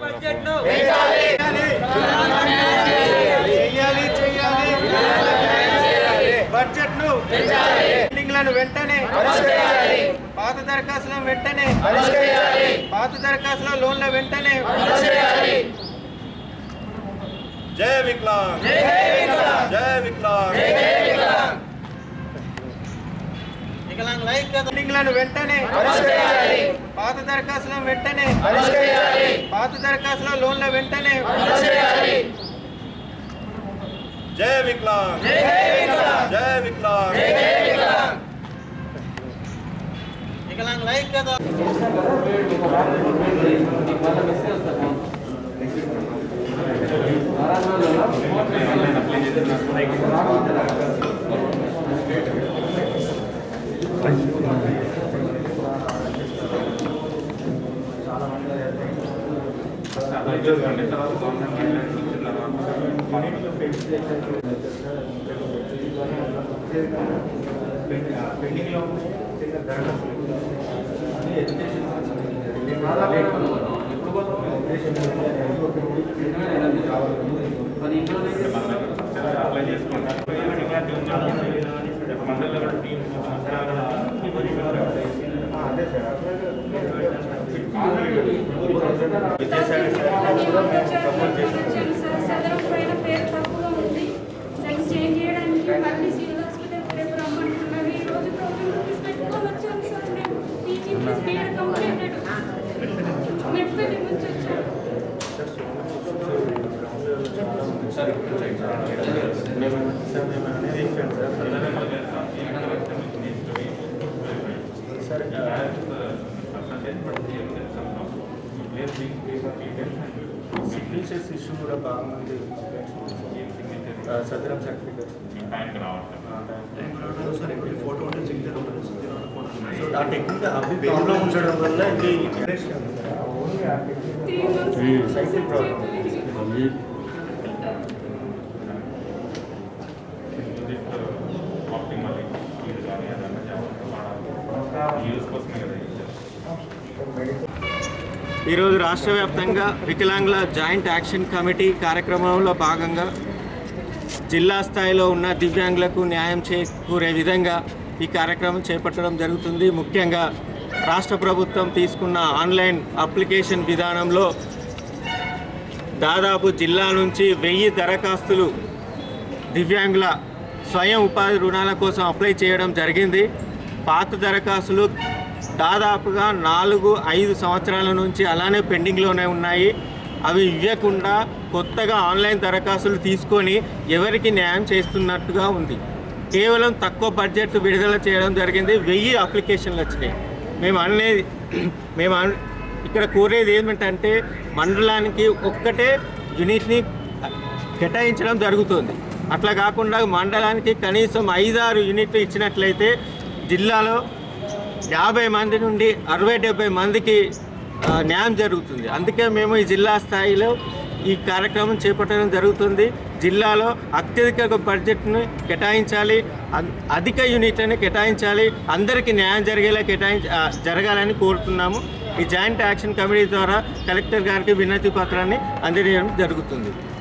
చేయాలి చేయాలి బడ్జెట్ ను పెండింగ్లను వెంటనే పాత దరఖాస్తులను వెంటనే పాత దరఖాస్తుల లోన్ల వెంటనే జై విక్లాంగ్ జై విక్లాంగ్ వికలాంగుల ఐక్యత పెండింగ్లను వెంటనే పాత దరఖాస్తులను వెంటనే పాత దరఖాస్తుల లోన్ల వెంటనే జై విక్లాంగ్ జై విక్లాంగ్ వికలాంగుల ఐక్యత సదరం పైన పేరు తప్పుగా ఉంది దాన్ని చేంజ్ చేయడానికి మళ్ళీ సివిల్ హాస్పిటల్ రేపు రమ్మంటున్నారు ఈ రోజు థౌసండ్ రూపీస్ పెట్టుకొని వచ్చాను సార్ మేము టీచింగ్ బీఎడ్ కంప్లీటెడ్ మెట్పల్లి నుంచి వచ్చాను సిగ్నేచర్స్ ఇష్యూ కూడా బాగా మంది సదరం సర్టిఫికేట్ ఫోటో ఉంటే సిగ్నేచర్ ఉంటుంది సో ఆ టెక్నిక్ అవి ప్రాబ్లం ఉండడం వల్ల ఇది త్రీ మంత్స్ సైకిల్ ప్రాబ్లం ఈరోజు రాష్ట్ర వ్యాప్తంగా వికలాంగుల జాయింట్ యాక్షన్ కమిటీ కార్యక్రమంలో భాగంగా జిల్లా స్థాయిలో ఉన్న దివ్యాంగులకు న్యాయం చేకూరే విధంగా ఈ కార్యక్రమం చేపట్టడం జరుగుతుంది ముఖ్యంగా రాష్ట్ర ప్రభుత్వం తీసుకున్న ఆన్లైన్ అప్లికేషన్ విధానంలో దాదాపు జిల్లా నుంచి వెయ్యి దరఖాస్తులు దివ్యాంగుల స్వయం ఉపాధి రుణాల కోసం అప్లై చేయడం జరిగింది పాత దరఖాస్తులు దాదాపుగా నాలుగు ఐదు సంవత్సరాల నుంచి అలానే పెండింగ్లోనే ఉన్నాయి అవి ఇవ్వకుండా కొత్తగా ఆన్లైన్ దరఖాస్తులు తీసుకొని ఎవరికి న్యాయం చేస్తున్నట్టుగా ఉంది కేవలం తక్కువ బడ్జెట్ విడుదల చేయడం జరిగింది వెయ్యి అప్లికేషన్లు వచ్చినాయి మేము అనేది మేము అన్- ఇక్కడ కోరేది ఏమిటంటే మండలానికి ఒక్కటే యూనిట్ని కేటాయించడం జరుగుతుంది అట్లా కాకుండా మండలానికి కనీసం ఐదారు యూనిట్లు ఇచ్చినట్లయితే జిల్లాలో యాభై మంది నుండి అరవై డెబ్బై మందికి ఆ, న్యాయం జరుగుతుంది అందుకే మేము ఈ జిల్లా స్థాయిలో ఈ కార్యక్రమం చేపట్టడం జరుగుతుంది జిల్లాలో అత్యధిక బడ్జెట్ను కేటాయించాలి అన్- అధిక యూనిట్లను కేటాయించాలి అందరికీ న్యాయం జరిగేలా కేటాయించ ఆ, జరగాలని కోరుతున్నాము ఈ జాయింట్ యాక్షన్ కమిటీ ద్వారా కలెక్టర్ గారికి వినతి పత్రాన్ని అందజేయడం జరుగుతుంది